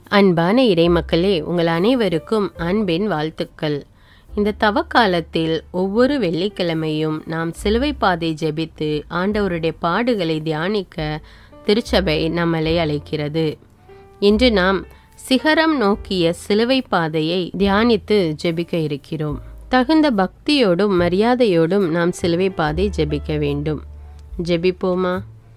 அன்பான இறைமக்களே உங்கள் அனைவருக்கும் அன்பின் வாழ்த்துக்கள் இந்த தவக்காலத்தில் ஒவ்வொரு வெள்ளிக்கிழமையும் நாம் சிலுவை பாதை ஜெபித்து ஆண்டவருடைய பாடுகளை தியானிக்க திருச்சபை நம்மளை அழைக்கிறது இன்று நாம் சிகரம் நோக்கிய சிலுவை பாதையை தியானித்து ஜெபிக்க இருக்கிறோம் தகுந்த பக்தியோடும் மரியாதையோடும் நாம் சிலுவை பாதை ஜெபிக்க வேண்டும் ஜெபிப்போமா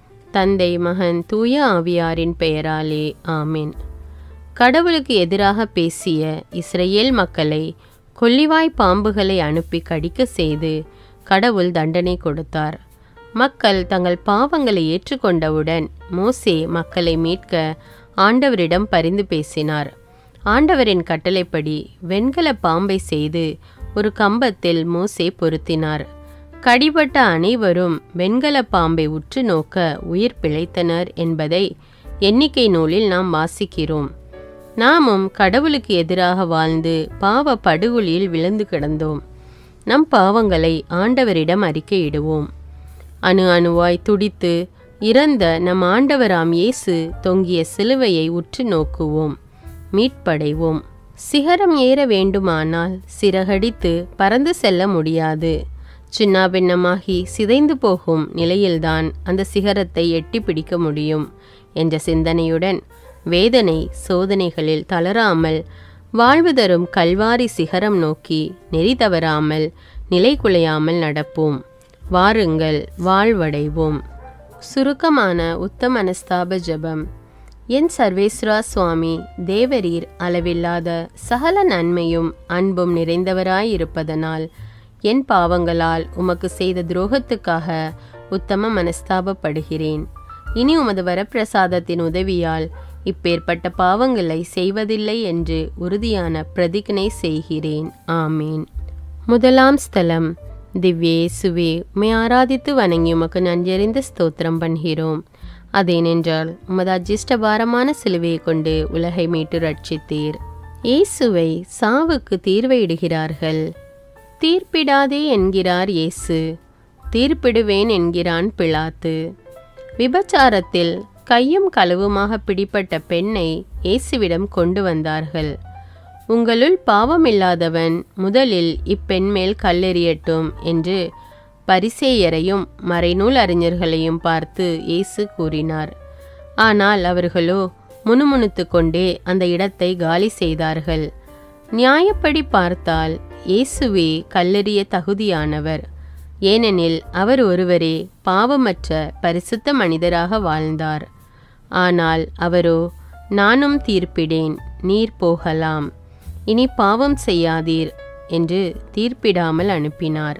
தந்தை மகன் தூய ஆவியாரின் பெயராலே ஆமீன் கடவுளுக்கு எதிராக பேசிய இஸ்ரேல் மக்களை கொல்லிவாய் பாம்புகளை அனுப்பி கடிக்க செய்து கடவுள் தண்டனை கொடுத்தார் மக்கள் தங்கள் பாவங்களை ஏற்றுக்கொண்டவுடன் மோசே மக்களை மீட்க ஆண்டவரிடம் பரிந்து பேசினார் ஆண்டவரின் கட்டளைப்படி வெண்கல பாம்பை செய்து ஒரு கம்பத்தில் மோசே பொருத்தினார் கடிபட்ட அனைவரும் வெண்கல பாம்பை உற்று நோக்க உயிர் பிழைத்தனர் என்பதை எண்ணிக்கை நூலில் நாம் வாசிக்கிறோம் நாமும் கடவுளுக்கு எதிராக வாழ்ந்து பாவ படுகொலியில் விழுந்து கிடந்தோம் நம் பாவங்களை ஆண்டவரிடம் அறிக்கையிடுவோம் அணு அணுவாய் துடித்து இறந்த நம் ஆண்டவராம் இயேசு தொங்கிய சிலுவையை உற்று நோக்குவோம் மீட்படைவோம் சிகரம் ஏற வேண்டுமானால் சிறகடித்து பறந்து செல்ல முடியாது சின்னாபின்னமாகி சிதைந்து போகும் நிலையில்தான் அந்த சிகரத்தை எட்டி பிடிக்க முடியும் என்ற சிந்தனையுடன் வேதனை சோதனைகளில் தளராமல் வாழ்வு தரும் கல்வாரி சிகரம் நோக்கி நெறி தவறாமல் நிலை குலையாமல் நடப்போம் வாருங்கள் வாழ்வடைவோம் சுருக்கமான உத்தம மனஸ்தாப ஜபம் என் சர்வேஸ்வரா சுவாமி தேவரீர் அளவில்லாத சகல நன்மையும் அன்பும் நிறைந்தவராயிருப்பதனால் என் பாவங்களால் உமக்கு செய்த துரோகத்துக்காக உத்தம மனஸ்தாபப்படுகிறேன் இனி உமது வரப்பிரசாதத்தின் உதவியால் இப்பேற்பட்ட பாவங்களை செய்வதில்லை என்று உறுதியான பிரதிஜனை செய்கிறேன் ஆமீன் முதலாம் ஸ்தலம் திவ்யேசுவே உமை ஆராதித்து வணங்கி உமக்கு நன்றறிந்த ஸ்தோத்திரம் பண்ணுகிறோம் அதேனென்றால் உமது அஜிஷ்டபாரமான சிலுவையை கொண்டு உலகை மீட்டு ரட்சித்தீர் இயேசுவை சாவுக்கு தீர்வையிடுகிறார்கள் தீர்ப்பிடாதே என்கிறார் இயேசு தீர்ப்பிடுவேன் என்கிறான் பிளாத்து விபச்சாரத்தில் கையும் களவுமாக பிடிப்பட்ட பெண்ணை இயேசுவிடம் கொண்டு வந்தார்கள் உங்களுள் பாவமில்லாதவன் முதலில் இப்பெண் மேல் கல்லெறியட்டும் என்று பரிசேயரையும் மறைநூல் அறிஞர்களையும் பார்த்து இயேசு கூறினார் ஆனால் அவர்களோ முணுமுணுத்து கொண்டே அந்த இடத்தை காலி செய்தார்கள் நியாயப்படி பார்த்தால் இயேசுவே கல்லெறிய தகுதியானவர் ஏனெனில் அவர் ஒருவரே பாவமற்ற பரிசுத்த மனிதராக வாழ்ந்தார் ஆனால் அவரோ நானும் தீர்ப்பிடேன் நீர் போகலாம் இனி பாவம் செய்யாதீர் என்று தீர்ப்பிடாமல் அனுப்பினார்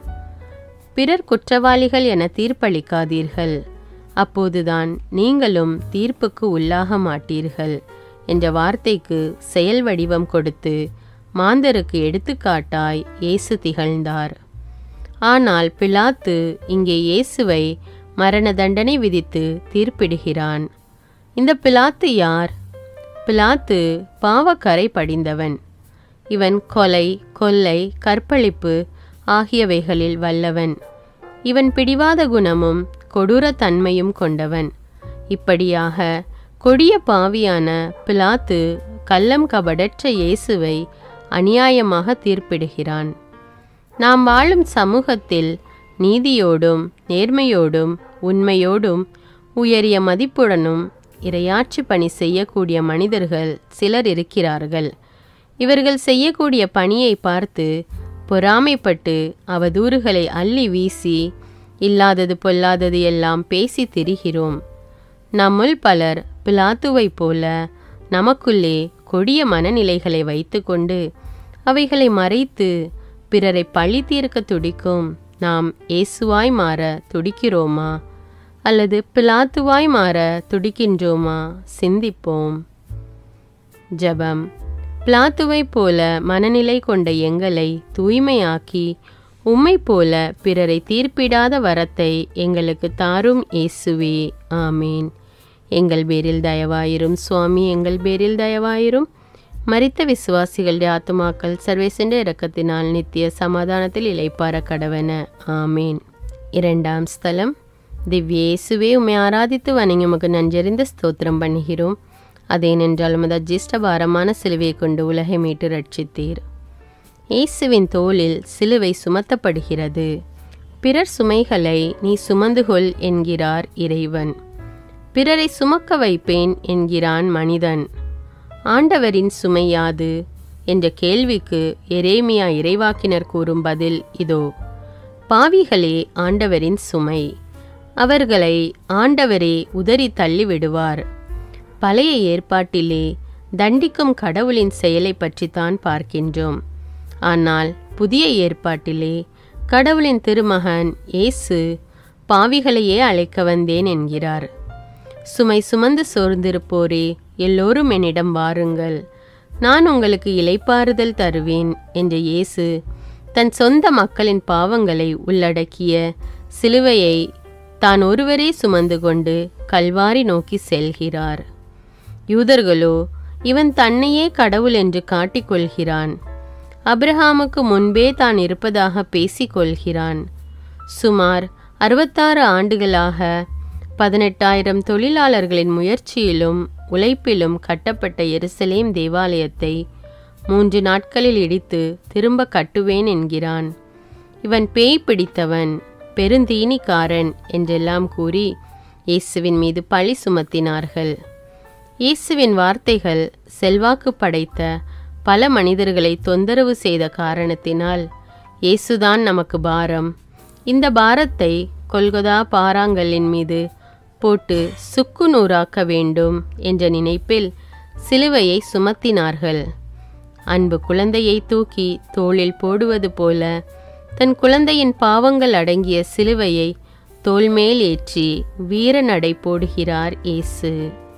பிறர் குற்றவாளிகள் என தீர்ப்பளிக்காதீர்கள் அப்போதுதான் நீங்களும் தீர்ப்புக்கு உள்ளாக மாட்டீர்கள் என்ற வார்த்தைக்கு செயல் வடிவம் கொடுத்து மாந்தருக்கு எடுத்துக்காட்டாய் இயேசு திகழ்ந்தார் ஆனால் பிலாத்து இங்கே இயேசுவை மரண தண்டனை விதித்து தீர்ப்பிடுகிறான் இந்த பிலாத்து யார் பிலாத்து பாவக்கரை படிந்தவன் இவன் கொலை கொள்ளை கற்பழிப்பு ஆகியவைகளில் வல்லவன் இவன் பிடிவாத குணமும் கொடூர தன்மையும் கொண்டவன் இப்படியாக கொடிய பாவியான பிலாத்து கள்ளம் கபடற்ற இயேசுவை அநியாயமாக தீர்ப்பிடுகிறான் நாம் வாழும் சமூகத்தில் நீதியோடும் நேர்மையோடும் உண்மையோடும் உயரிய மதிப்புடனும் இரையாட்சி பணி செய்யக்கூடிய மனிதர்கள் சிலர் இருக்கிறார்கள் இவர்கள் செய்யக்கூடிய பணியை பார்த்து பொறாமைப்பட்டு அவதூறுகளை அள்ளி வீசி இல்லாதது பொல்லாதது எல்லாம் பேசி திரிகிறோம் நம்முள் பலர் பிலாத்துவைப் போல நமக்குள்ளே கொடிய மனநிலைகளை வைத்துக்கொண்டு அவைகளை மறைத்து பிறரை பழி தீர்க்க துடிக்கும் நாம் இயேசுவாய் மாற துடிக்கிறோமா அல்லது பிலாத்துவாய் மாற துடிக்கின்றோமா சிந்திப்போம் ஜபம் பிளாத்துவைப் போல மனநிலை கொண்ட எங்களை தூய்மையாக்கி உம்மை போல பிறரை தீர்ப்பிடாத வரத்தை எங்களுக்கு தாரும் இயேசுவே ஆமீன் எங்கள் பேரில் தயவாயிரும் சுவாமி எங்கள் பேரில் தயவாயிரும் மரித்த விசுவாசிகளுடைய ஆத்துமாக்கள் சர்வேசென்ற இரக்கத்தினால் நித்திய சமாதானத்தில் இளைப்பார கடவன ஆமீன் இரண்டாம் ஸ்தலம் திவ்யேசுவே உம்மை ஆராதித்து வணங்கி உமக்கு நன்றறிந்த ஸ்தோத்திரம் பண்ணுகிறோம் அதேனென்றால் உமது அஜிஷ்டபாரமான சிலுவையை கொண்டு உலகை மீட்டு ரட்சித்தீர் இயேசுவின் தோளில் சிலுவை சுமத்தப்படுகிறது பிறர் சுமைகளை நீ சுமந்து கொள் என்கிறார் இறைவன் பிறரை சுமக்க வைப்பேன் என்கிறான் மனிதன் ஆண்டவரின் சுமை யாது என்ற கேள்விக்கு எரேமியா இறைவாக்கினர் கூறும் பதில் இதோ பாவிகளே ஆண்டவரின் சுமை அவர்களை ஆண்டவரே உதறி தள்ளி விடுவார் பழைய ஏற்பாட்டிலே தண்டிக்கும் கடவுளின் செயலை பற்றித்தான் பார்க்கின்றோம் ஆனால் புதிய ஏற்பாட்டிலே கடவுளின் திருமகன் இயேசு பாவிகளையே அழைக்க வந்தேன் என்கிறார் சுமை சுமந்து சோர்ந்திருப்போரே எல்லோரும் என்னிடம் வாருங்கள் நான் உங்களுக்கு இலைப்பாறுதல் தருவேன் என்ற இயேசு தன் சொந்த மக்களின் பாவங்களை உள்ளடக்கிய சிலுவையை தான் ஒருவரே சுமந்து கொண்டு கல்வாரி நோக்கி செல்கிறார் யூதர்களோ இவன் தன்னையே கடவுள் என்று காட்டிக்கொள்கிறான் அப்ரஹாமுக்கு முன்பே தான் இருப்பதாக பேசிக்கொள்கிறான் சுமார் அறுபத்தாறு ஆண்டுகளாக பதினெட்டாயிரம் தொழிலாளர்களின் முயற்சியிலும் உழைப்பிலும் கட்டப்பட்ட எருசலேம் தேவாலயத்தை மூன்று நாட்களில் இடித்து திரும்ப கட்டுவேன் என்கிறான் இவன் பேய் பிடித்தவன் பெருந்தீனிக்காரன் என்றெல்லாம் கூறி இயேசுவின் மீது பழி சுமத்தினார்கள் இயேசுவின் வார்த்தைகள் செல்வாக்கு படைத்த பல மனிதர்களை தொந்தரவு செய்த காரணத்தினால் இயேசுதான் நமக்கு பாரம் இந்த பாரத்தை கொல்கொதா பாறாங்கல்லின் மீது போட்டு சுக்கு நூறாக்க வேண்டும் என்ற நினைப்பில் சிலுவையை சுமத்தினார்கள் அன்பு குழந்தையை தூக்கி தோளில் போடுவது போல தன் குழந்தையின் பாவங்கள் அடங்கிய சிலுவையை தோள்மேல் ஏற்றி வீர நடை போடுகிறார் இயேசு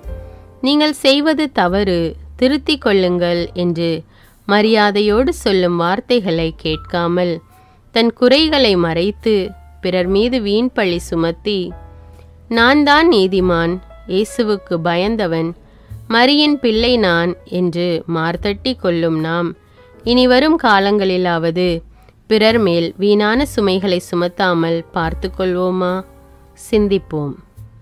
நீங்கள் செய்வது தவறு திருத்திக் கொள்ளுங்கள் என்று மரியாதையோடு சொல்லும் வார்த்தைகளை கேட்காமல் தன் குறைகளை மறைத்து பிறர் மீது வீண் பழி சுமத்தி நான் தான் நீதிமான் இயேசுவுக்கு பயந்தவன் மரியின் பிள்ளை நான் என்று மார்த்தட்டி கொள்ளும் நாம் இனி வரும் காலங்களிலாவது பிறர் மேல் வீணான சுமைகளை சுமத்தாமல் பார்த்து கொள்வோமா சிந்திப்போம்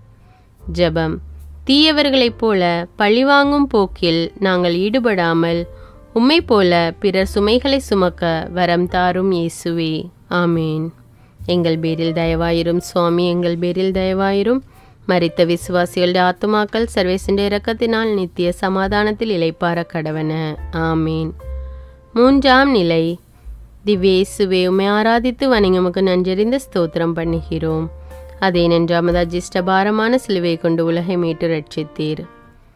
ஜெபம் தீயவர்களைப் போல பழிவாங்கும் போக்கில் நாங்கள் ஈடுபடாமல் உம்மை போல பிறர் சுமைகளை சுமக்க வரம் தாரும் இயேசுவே ஆமேன் எங்கள் பேரில் தயவாயிரும் சுவாமி எங்கள் பேரில் தயவாயிரும் மரித்த விசுவாசிகளுடைய ஆத்துமாக்கள் சர்வேசின்ற இரக்கத்தினால் நித்திய சமாதானத்தில் இளைப்பார கடவன ஆமேன் மூன்றாம் நிலை திவ்யேசுவே உம்மை ஆராதித்து வணங்கமுக்கு நன்றறிந்த ஸ்தோத்திரம் பண்ணுகிறோம் அதேனென்று அமது அஜிஷ்டபாரமான சிலுவை கொண்டு உலகை மீட்டு ரட்சித்தீர்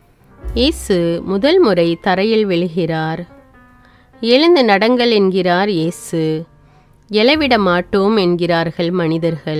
இயேசு முதல் முறை தரையில் விழுகிறார் எழுந்து நடங்கள் என்கிறார் இயேசு எழவிட மாட்டோம் என்கிறார்கள் மனிதர்கள்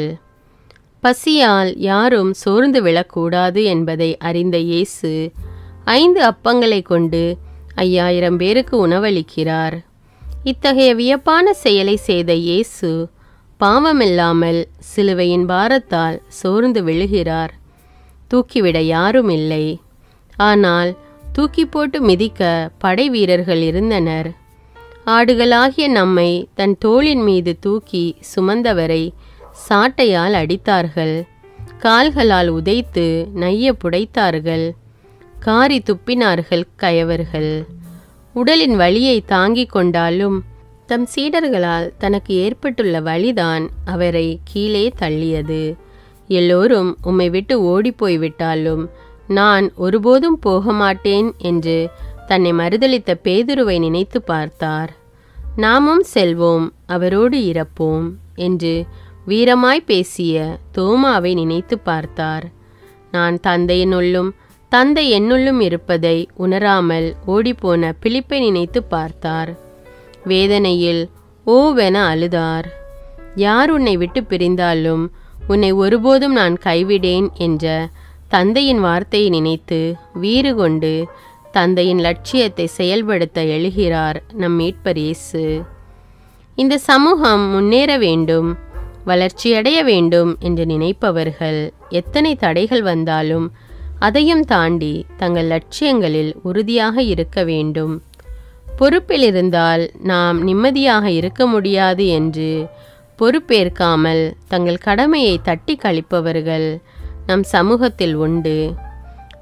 பசியால் யாரும் சோர்ந்து விழக்கூடாது என்பதை அறிந்த இயேசு ஐந்து அப்பங்களை கொண்டு ஐயாயிரம் பேருக்கு உணவளிக்கிறார் இத்தகைய வியப்பான செயலை செய்த இயேசு பாவமில்லாமல் சிலுவையின் பாரத்தால் சோர்ந்து விழுகிறார் தூக்கிவிட யாரும் இல்லை ஆனால் தூக்கி போட்டு மிதிக்க படை வீரர்கள் இருந்தனர் ஆடுகளாகிய நம்மை தன் தோளின் மீது தூக்கி சுமந்தவரை சாட்டையால் அடித்தார்கள் கால்களால் உதைத்து நைய புடைத்தார்கள் காரி துப்பினார்கள் கயவர்கள் உடலின் வலியை தாங்கிக் கொண்டாலும் தம் சீடர்களால் தனக்கு ஏற்பட்டுள்ள வலிதான் அவரை கீழே தள்ளியது எல்லோரும் உம்மை விட்டு ஓடிப்போய் விட்டாலும் நான் ஒருபோதும் போக மாட்டேன் என்று தன்னை மறுதளித்த பேதுருவை நினைத்து பார்த்தார் நாமும் செல்வோம் அவரோடு இறப்போம் என்று வீரமாய் பேசிய தோமாவை நினைத்து பார்த்தார் நான் தந்தையினுள்ளும் தந்தை என்னுள்ளும் இருப்பதை உணராமல் ஓடிப்போன பிலிப்பை நினைத்து பார்த்தார் வேதனையில் ஓவென அழுதார் யார் உன்னை விட்டு பிரிந்தாலும் உன்னை ஒருபோதும் நான் கைவிடேன் என்ற தந்தையின் வார்த்தையை நினைத்து வீறு கொண்டு தந்தையின் லட்சியத்தை செயல்படுத்த எழுகிறார் நம் மீட்பர் இயேசு இந்த சமூகம் முன்னேற வேண்டும் வளர்ச்சியடைய வேண்டும் என்று நினைப்பவர்கள் எத்தனை தடைகள் வந்தாலும் அதையும் தாண்டி தங்கள் லட்சியங்களில் உறுதியாக இருக்க வேண்டும் பொறுப்பில் இருந்தால் நாம் நிம்மதியாக இருக்க முடியாது என்று பொறுப்பேற்காமல் தங்கள் கடமையை தட்டி கழிப்பவர்கள் நம் சமூகத்தில் உண்டு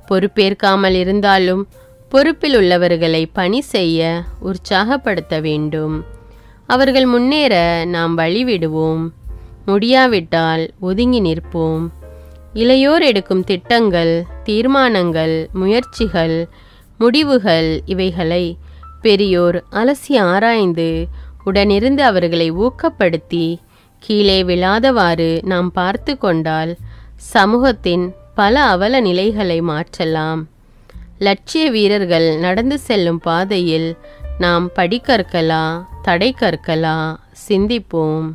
பொறுப்பேற்காமல் இருந்தாலும் பொறுப்பில் உள்ளவர்களை பணி செய்ய உற்சாகப்படுத்த வேண்டும் அவர்கள் முன்னேற நாம் வழிவிடுவோம் முடியாவிட்டால் ஒதுங்கி நிற்போம் இளையோர் எடுக்கும் திட்டங்கள் தீர்மானங்கள் முயற்சிகள் முடிவுகள் இவைகளை பெரியோர் அலசி ஆராய்ந்து உடனிருந்து அவர்களை ஊக்கப்படுத்தி கீழே விழாதவாறு நாம் பார்த்து கொண்டால் சமூகத்தின் பல அவல நிலைகளை மாற்றலாம் லட்சிய வீரர்கள் நடந்து செல்லும் பாதையில் நாம் படிக்கற்களா தடை கற்களா சிந்திப்போம்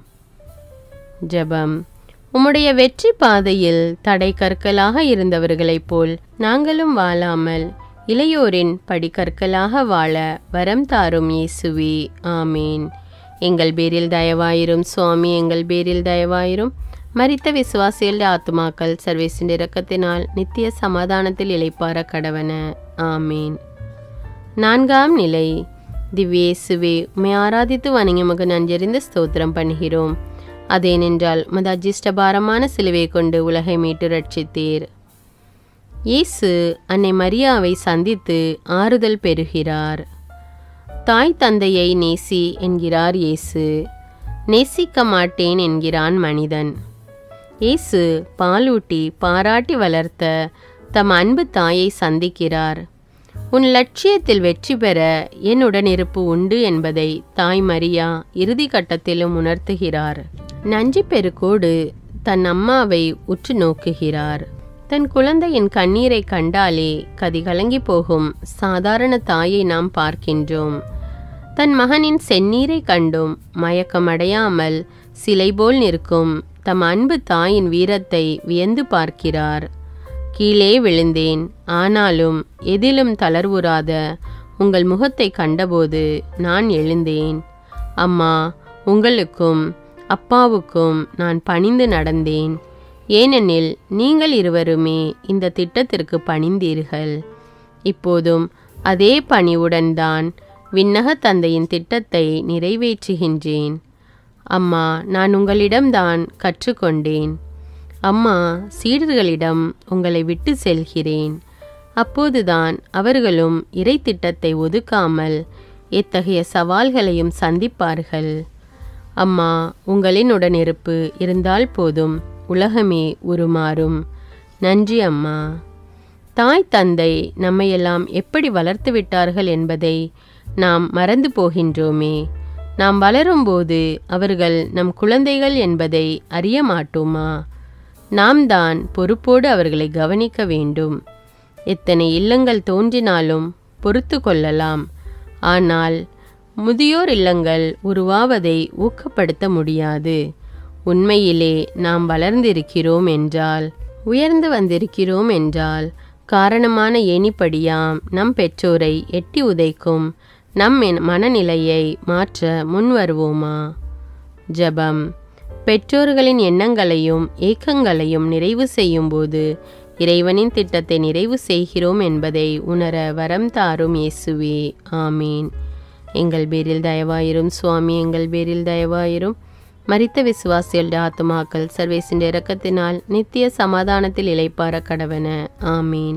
ஜெபம் உம்முடைய வெற்றி பாதையில் தடை கற்களாக இருந்தவர்களைப் போல் நாங்களும் வாழாமல் இளையோரின் படிக்கற்களாக வாழ வரம் தாரும் இயேசுவே ஆமீன் எங்கள் பேரில் தயவாயிரும் சுவாமி எங்கள் பேரில் தயவாயிரும் மரித்த விசுவாசிகளுடைய ஆத்துமாக்கள் சர்வேசின் இரக்கத்தினால் நித்திய சமாதானத்தில் இளைப்பார கடவன ஆமீன் நான்காம் நிலை திவ்யேசுவே உமை ஆராதித்து வணங்கி மக நஞ்சறிந்த ஸ்தோத்திரம் பண்ணுகிறோம் அதேனென்றால் மத அஜிஷ்டபாரமான சிலுவை கொண்டு உலகை மீட்டு ரட்சித்தீர் இயேசு அன்னை மரியாவை சந்தித்து ஆறுதல் பெறுகிறார் தாய் தந்தையை நேசி என்கிறார் இயேசு நேசிக்க மாட்டேன் என்கிறான் மனிதன் இயேசு பாலூட்டி பாராட்டி வளர்த்த தம் அன்பு தாயை சந்திக்கிறார் உன் லட்சியத்தில் வெற்றி பெற என் உடனிருப்பு உண்டு என்பதை தாய் மரியா இறுதி கட்டத்திலும் உணர்த்துகிறார் நன்றி பெருக்கோடு தன் அம்மாவை உற்று நோக்குகிறார் தன் குழந்தையின் கண்ணீரை கண்டாலே கதிகலங்கி போகும் சாதாரண தாயை நாம் பார்க்கின்றோம் தன் மகனின் செந்நீரை கண்டும் மயக்கமடையாமல் சிலை போல் நிற்கும் தம் அன்பு தாயின் வீரத்தை வியந்து பார்க்கிறார் கீழே விழுந்தேன் ஆனாலும் எதிலும் தளர்வுறாத உங்கள் முகத்தை கண்டபோது நான் எழுந்தேன் அம்மா உங்களுக்கும் அப்பாவுக்கும் நான் பணிந்து நடந்தேன் ஏனெனில் நீங்கள் இருவருமே இந்த திட்டத்திற்கு பணிந்தீர்கள் இப்போதும் அதே பணிவுடன் தான் விண்ணக தந்தையின் திட்டத்தை நிறைவேற்றுகின்றேன் அம்மா நான் உங்களிடம்தான் கற்றுக்கொண்டேன் அம்மா சீடர்களிடம் உங்களை விட்டு செல்கிறேன் அப்போதுதான் அவர்களும் இறை திட்டத்தை ஒதுக்காமல் எத்தகைய சவால்களையும் சந்திப்பார்கள் அம்மா உங்களின் உடனிருப்பு இருந்தால் போதும் உலகமே உருமாறும் நன்றி அம்மா தாய் தந்தை நம்மையெல்லாம் எப்படி வளர்த்து விட்டார்கள் என்பதை நாம் மறந்து போகின்றோமே நாம் வளரும்போது அவர்கள் நம் குழந்தைகள் என்பதை அறிய மாட்டோமா நாம் தான் பொறுப்போடு அவர்களை கவனிக்க வேண்டும் எத்தனை இல்லங்கள் தோன்றினாலும் பொறுத்து கொள்ளலாம் ஆனால் முதியோர் இல்லங்கள் உருவாவதை ஊக்கப்படுத்த முடியாது உண்மையிலே நாம் வளர்ந்திருக்கிறோம் என்றால் உயர்ந்து வந்திருக்கிறோம் என்றால் காரணமான ஏணிப்படியாம் நம் பெற்றோரை எட்டி உதைக்கும் நம் என் மனநிலையை மாற்ற முன்வருவோமா ஜெபம் பெற்றோர்களின் எண்ணங்களையும் ஏக்கங்களையும் நிறைவு செய்யும்போது இறைவனின் திட்டத்தை நிறைவு செய்கிறோம் என்பதை உணர வரம் தாரும் இயேசுவே ஆமீன் எங்கள் பேரில் தயவாயிரும் சுவாமி எங்கள் பேரில் தயவாயிரும் மரித்த விசுவாசிகளுடைய ஆத்துமாக்கள் சர்வேசின் இரக்கத்தினால் நித்திய சமாதானத்தில் இளைப்பார கடவன ஆமீன்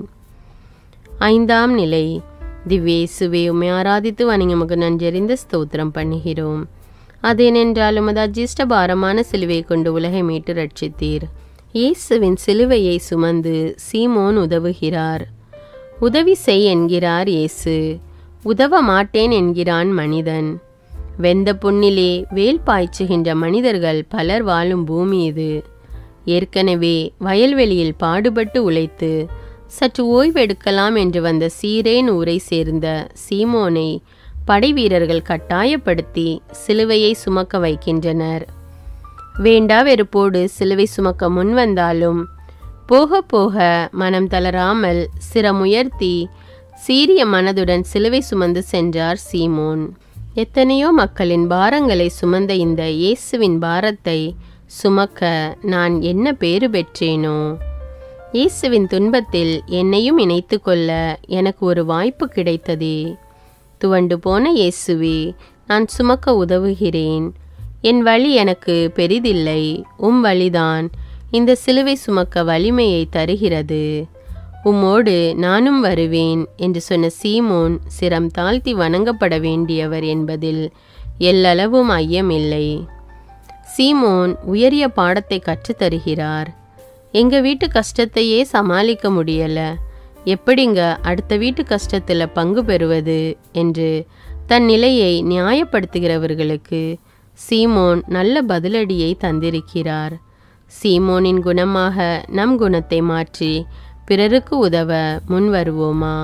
ஐந்தாம் நிலை திவ்யேசுவே உம்மை ஆராதித்து வணங்கி முக நன்றறிந்த ஸ்தோத்திரம் பண்ணுகிறோம் அதேனென்றால் உமது அஜிஷ்ட பாரமான சிலுவை கொண்டு உலகை மீட்டு ரட்சித்தீர் இயேசுவின் சிலுவையை சுமந்து சீமோன் உதவுகிறார் உதவி செய் என்கிறார் இயேசு உதவ மாட்டேன் என்கிறான் மனிதன் வெந்த புண்ணிலே வேல் பாய்ச்சுகின்ற மனிதர்கள் பலர் வாழும் பூமி இது ஏற்கனவே வயல்வெளியில் பாடுபட்டு உழைத்து சற்று ஓய்வெடுக்கலாம் என்று வந்த சீரேன் ஊரை சேர்ந்த சீமோனை படைவீரர்கள் கட்டாயப்படுத்தி சிலுவையை சுமக்க வைக்கின்றனர் வேண்டா வெறுப்போடு சிலுவை சுமக்க முன்வந்தாலும் போக போக மனம் தளராமல் சிரமுயர்த்தி சீரிய மனதுடன் சிலுவை சுமந்து சென்றார் சீமோன் எத்தனையோ மக்களின் பாரங்களை சுமந்த இந்த இயேசுவின் பாரத்தை சுமக்க நான் என்ன பேறு பெற்றேனோ இயேசுவின் துன்பத்தில் என்னையும் இணைத்து கொள்ள எனக்கு ஒரு வாய்ப்பு கிடைத்ததே துவண்டு போன இயேசுவே நான் சுமக்க உதவுகிறேன் என் வழி எனக்கு பெரிதில்லை உம் வழிதான் இந்த சிலுவை சுமக்க வலிமையை தருகிறது உம்மோடு நானும் வருவேன் என்று சொன்ன சீமோன் சிரம் தாழ்த்தி வணங்கப்பட வேண்டியவர் என்பதில் எல்லளவும் ஐயமில்லை சீமோன் உயரிய பாடத்தை கற்றுத்தருகிறார் எங்க வீட்டு கஷ்டத்தையே சமாளிக்க முடியல எப்படிங்க அடுத்த வீட்டு கஷ்டத்தில் பங்கு பெறுவது என்று தன் நிலையை நியாயப்படுத்துகிறவர்களுக்கு சீமோன் நல்ல பதிலடியை தந்திருக்கிறார் சீமோனின் குணமாக நம் குணத்தை மாற்றி பிறருக்கு உதவ முன் வருவோமா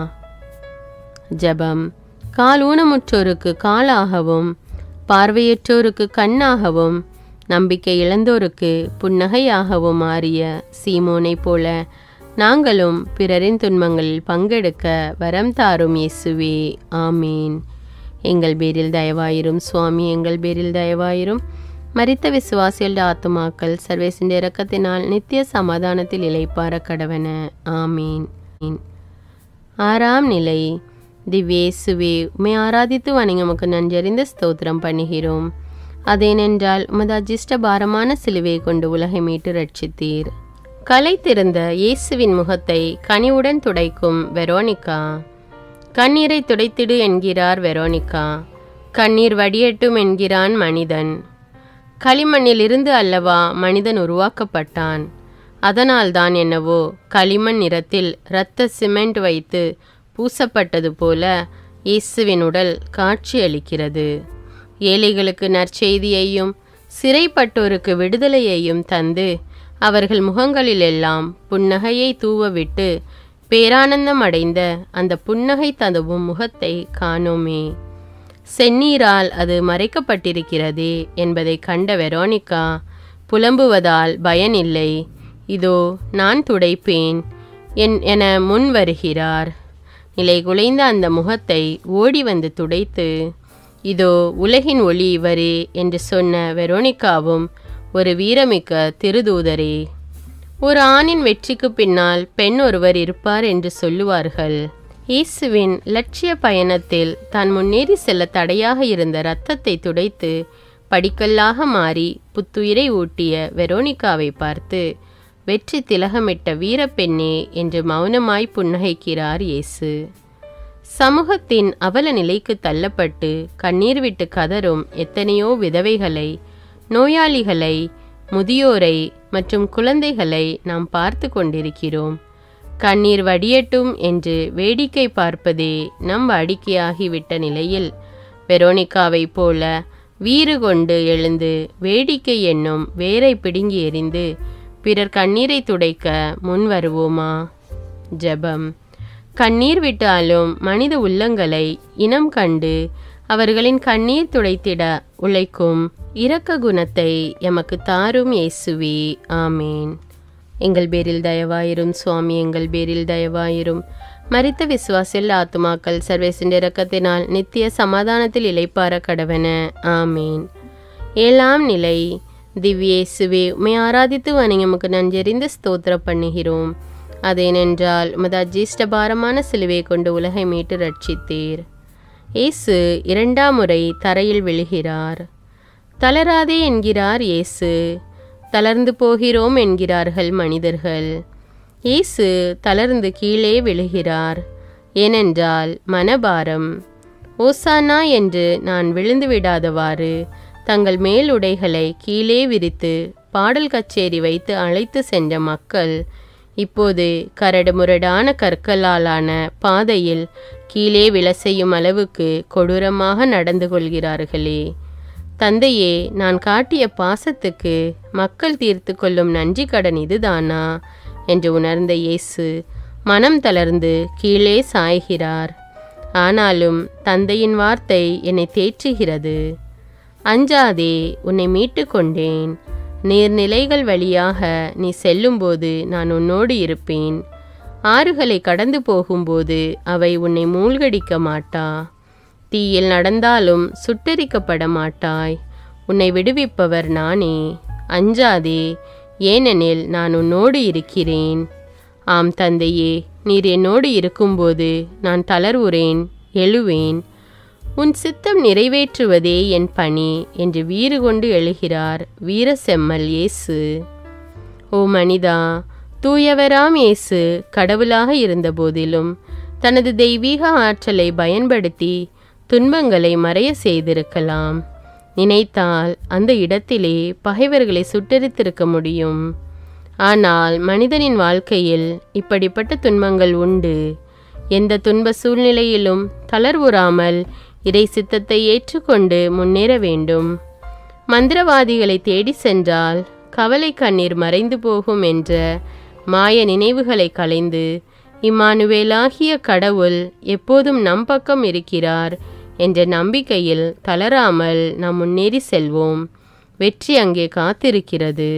ஜெபம் கால் ஊனமுற்றோருக்கு காலாகவும் பார்வையற்றோருக்கு கண்ணாகவும் நம்பிக்கை இழந்தோருக்கு புன்னகையாகவும் மாறிய சீமோனைப் போல நாங்களும் பிறரின் துன்பங்களில் பங்கெடுக்க வரம் தாரும் இயேசுவே ஆமீன் எங்கள் பேரில் தயவாயிரும் சுவாமி எங்கள் பேரில் தயவாயிரும் மரித்த விசுவாசியல் ஆத்துமாக்கள் சர்வேசின் இறக்கத்தினால் நித்திய சமாதானத்தில் இளைப்பார கடவன ஆமீன் ஆறாம் நிலை திவ்யேசுவே உமை ஆராதித்து வணங்கி உமக்கு நன்றறிந்த ஸ்தோத்திரம் பண்ணுகிறோம் அதேனென்றால் உமது அஜிஷ்ட பாரமான சிலுவையை கொண்டு உலகை மீட்டு ரட்சித்தீர் கலைத்திருந்த இயேசுவின் முகத்தை கனிவுடன் துடைக்கும் வெரோனிகா கண்ணீரை துடைத்திடு என்கிறார் வெரோனிகா கண்ணீர் வடியட்டும் என்கிறான் மனிதன் களிமண்ணிலிருந்து அல்லவா மனிதன் உருவாக்கப்பட்டான் அதனால்தான் என்னவோ களிமண் நிறத்தில் இரத்த சிமெண்ட் வைத்து பூசப்பட்டது போல இயேசுவின் உடல் காட்சியளிக்கிறது ஏழைகளுக்கு நற்செய்தியையும் சிறைப்பட்டோருக்கு விடுதலையையும் தந்து அவர்கள் முகங்களிலெல்லாம் புன்னகையை தூவவிட்டு பேரானந்தம் அடைந்த அந்த புன்னகை ததுவும் முகத்தை காணோமே செந்நீரால் அது மறைக்கப்பட்டிருக்கிறதே என்பதை கண்ட வெரோனிகா புலம்புவதால் பயனில்லை இதோ நான் துடைப்பேன் என் என முன் வருகிறார் நிலை குலைந்த அந்த முகத்தை ஓடி வந்து துடைத்து இதோ உலகின் ஒளி இவரே என்று சொன்ன வெரோனிகாவும் ஒரு வீரமிக்க திருதூதரே ஒரு ஆணின் வெற்றிக்கு பின்னால் பெண் ஒருவர் இருப்பார் என்று சொல்லுவார்கள் இயேசுவின் லட்சிய பயணத்தில் தான் முன்னேறி செல்ல தடையாக இருந்த இரத்தத்தை துடைத்து படிக்கல்லாக மாறி புத்துயிரை ஊட்டிய வெரோனிகாவை பார்த்து வெற்றி திலகமிட்ட வீரப்பெண்ணே என்று மௌனமாய் புன்னகைக்கிறார் இயேசு சமூகத்தின் அவல நிலைக்கு தள்ளப்பட்டு கண்ணீர் விட்டு கதறும் எத்தனையோ விதவைகளை நோயாளிகளை முதியோரை மற்றும் குழந்தைகளை நாம் பார்த்து கொண்டிருக்கிறோம் கண்ணீர் வடியட்டும் என்று வேடிக்கை பார்ப்பதே நம் வாடிக்கையாகிவிட்ட நிலையில் வெரோனிகாவை போல வீறு கொண்டு எழுந்து வேடிக்கை என்னும் வேரை பிடுங்கி எறிந்து பிறர் கண்ணீரை துடைக்க முன் வருவோமா ஜெபம் கண்ணீர் விட்டாலும் மனித உள்ளங்களை இனம் கண்டு அவர்களின் கண்ணீர் துடைத்திட உழைக்கும் இரக்க குணத்தை எமக்கு தாரும் இயேசுவே ஆமேன் எங்கள் பேரில் தயவாயிரும் சுவாமி எங்கள் பேரில் தயவாயிரும் மரித்த விசுவாசில் ஆத்துமாக்கள் சர்வேசின் இரக்கத்தினால் நித்திய சமாதானத்தில் இளைப்பார கடவன ஆமேன் ஏழாம் நிலை திவ்யேசுவே உமை ஆராதித்து வணங்கி உமக்கு நன்றறிந்து ஸ்தோத்திர பண்ணுகிறோம் அதேனென்றால் உமது அஜீஷ்ட பாரமான சிலுவை கொண்டு உலகை மீட்டு ரட்சித்தீர் இயேசு இரண்டாம் முறை தரையில் விழுகிறார் தளராதே என்கிறார் இயேசு தளர்ந்து போகிறோம் என்கிறார்கள் மனிதர்கள் இயேசு தளர்ந்து கீழே விழுகிறார் ஏனென்றால் மனபாரம் ஓசானா என்று நான் விழுந்து விடாதவாறு தங்கள் மேலுடைகளை கீழே விரித்து பாடல் கச்சேரி வைத்து அழைத்து சென்ற மக்கள் இப்போது கரடு முரடான கற்களாலான பாதையில் கீழே விழ செய்யும் அளவுக்கு கொடூரமாக நடந்து கொள்கிறார்களே தந்தையே நான் காட்டிய பாசத்துக்கு மக்கள் தீர்த்து கொள்ளும் நன்றி கடன் இதுதானா என்று உணர்ந்த இயேசு மனம் தளர்ந்து கீழே சாய்கிறார் ஆனாலும் தந்தையின் வார்த்தை என்னை தேற்றுகிறது அஞ்சாதே உன்னை மீட்டு கொண்டேன் நீர்நிலைகள் வழியாக நீ செல்லும்போது நான் உன்னோடு இருப்பேன் ஆறுகளை கடந்து போகும்போது அவை உன்னை மூழ்கடிக்க மாட்டா தீயில் நடந்தாலும் சுட்டெரிக்கப்பட மாட்டாய் உன்னை விடுவிப்பவர் நானே அஞ்சாதே ஏனெனில் நான் உன்னோடு இருக்கிறேன் ஆம் தந்தையே நீர் என்னோடு இருக்கும்போது நான் தளர்வுறேன் எழுவேன் உன் சித்தம் நிறைவேற்றுவதே என் பணி என்று வீறு கொண்டு எழுகிறார் வீர செம்மல் இயேசு ஓ மனிதா தூயவராம் இயேசு கடவுளாக இருந்தபோதிலும் தனது தெய்வீக ஆற்றலை பயன்படுத்தி துன்பங்களை மறைய செய்திருக்கலாம் நினைத்தால் அந்த இடத்திலே பகைவர்களை சுட்டெரித்திருக்க முடியும் ஆனால் மனிதனின் வாழ்க்கையில் இப்படிப்பட்ட துன்பங்கள் உண்டு எந்த துன்ப சூழ்நிலையிலும் தளர்வுறாமல் இறை சித்தத்தை ஏற்றுக்கொண்டு முன்னேற வேண்டும் மந்திரவாதிகளை தேடி சென்றால் கவலை கண்ணீர் மறைந்து போகும் என்ற மாய நினைவுகளை களைந்து இம்மானுவேலாகிய கடவுள் எப்போதும் நம் பக்கம் இருக்கிறார் என்ற நம்பிக்கையில் தளராமல் நாம் முன்னேறி செல்வோம் வெற்றி அங்கே காத்திருக்கிறது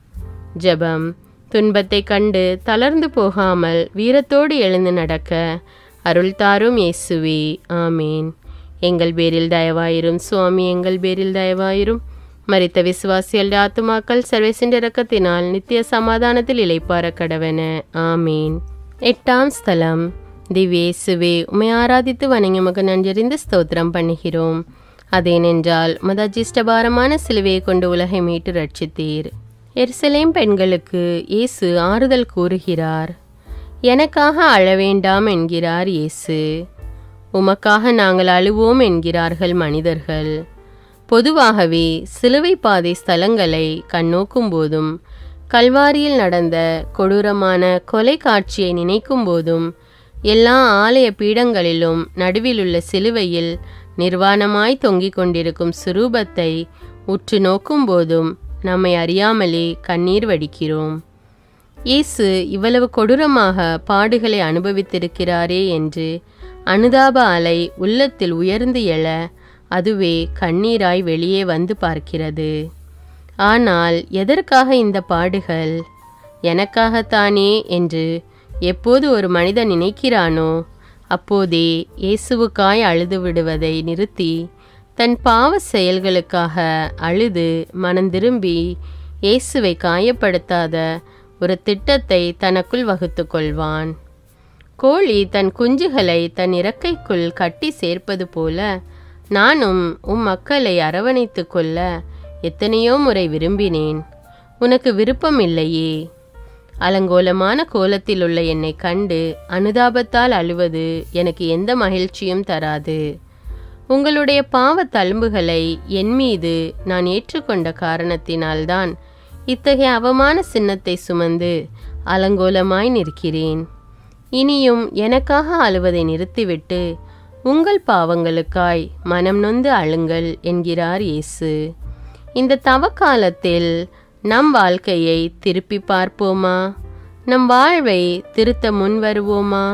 ஜெபம் துன்பத்தை கண்டு தளர்ந்து போகாமல் வீரத்தோடு எழுந்து நடக்க அருள் தாரும் இயேசுவே ஆமேன் எங்கள் பேரில் தயவாயிரும் சுவாமி எங்கள் பேரில் தயவாயிரும் மரித்த விசுவாசிகள் ஆத்துமாக்கள் சர்வேசின் இறக்கத்தினால் நித்திய சமாதானத்தில் இளைப்பார கடவன ஆமேன் எட்டாம் ஸ்தலம் திவ்யேசுவே உமை ஆராதித்து வணங்கி மக நன்றறிந்து ஸ்தோத்திரம் பண்ணுகிறோம் அதேனென்றால் மதஜிஷ்டபாரமான சிலுவையை கொண்டு உலகை மீட்டு ரட்சித்தீர் எருசலேம் பெண்களுக்கு இயேசு ஆறுதல் கூறுகிறார் எனக்காக அழ வேண்டாம் என்கிறார் இயேசு உமக்காக நாங்கள் அழுவோம் என்கிறார்கள் மனிதர்கள் பொதுவாகவே சிலுவை பாதை ஸ்தலங்களை கண்ணோக்கும் போதும் கல்வாரியில் நடந்த கொடூரமான கொலை காட்சியை நினைக்கும் போதும் எல்லா ஆலய பீடங்களிலும் நடுவிலுள்ள சிலுவையில் நிர்வாணமாய் தொங்கிக் கொண்டிருக்கும் சுரூபத்தை உற்று நோக்கும் போதும் நம்மை அறியாமலே கண்ணீர் வடிக்கிறோம் இயேசு இவ்வளவு கொடூரமாக பாடுகளை அனுபவித்திருக்கிறாரே என்று அனுதாப அலை உள்ளத்தில் உயர்ந்து எழ அதுவே கண்ணீராய் வெளியே வந்து பார்க்கிறது ஆனால் எதற்காக இந்த பாடுகள் எனக்காகத்தானே என்று எப்போது ஒரு மனிதன் நினைக்கிறானோ அப்போதே இயேசுவுக்காய் அழுது விடுவதை நிறுத்தி தன் பாவ செயல்களுக்காக அழுது மனந்திரும்பி இயேசுவை காயப்படுத்தாத ஒரு திட்டத்தை தனக்குள் வகுத்து கொள்வான் கோழி தன் குஞ்சுகளை தன் இறக்கைக்குள் கட்டி சேர்ப்பது போல நானும் உம் மக்களை அரவணைத்து கொள்ள எத்தனையோ முறை விரும்பினேன் உனக்கு விருப்பம் இல்லையே அலங்கோலமான கோலத்தில் உள்ள என்னை கண்டு அனுதாபத்தால் அழுவது எனக்கு எந்த மகிழ்ச்சியும் தராது உங்களுடைய பாவ தழும்புகளை என் மீது நான் ஏற்றுக்கொண்ட காரணத்தினால்தான் இத்தகைய அவமான சின்னத்தை சுமந்து அலங்கோலமாய் நிற்கிறேன் இனியும் எனக்காக அழுவதை நிறுத்திவிட்டு உங்கள் பாவங்களுக்காய் மனம் நொந்து அழுங்கள் என்கிறார் இயேசு இந்த தவக்காலத்தில் நம் வாழ்க்கையை திருப்பி பார்ப்போமா நம் வாழ்வை திருத்த முன் வருவோமா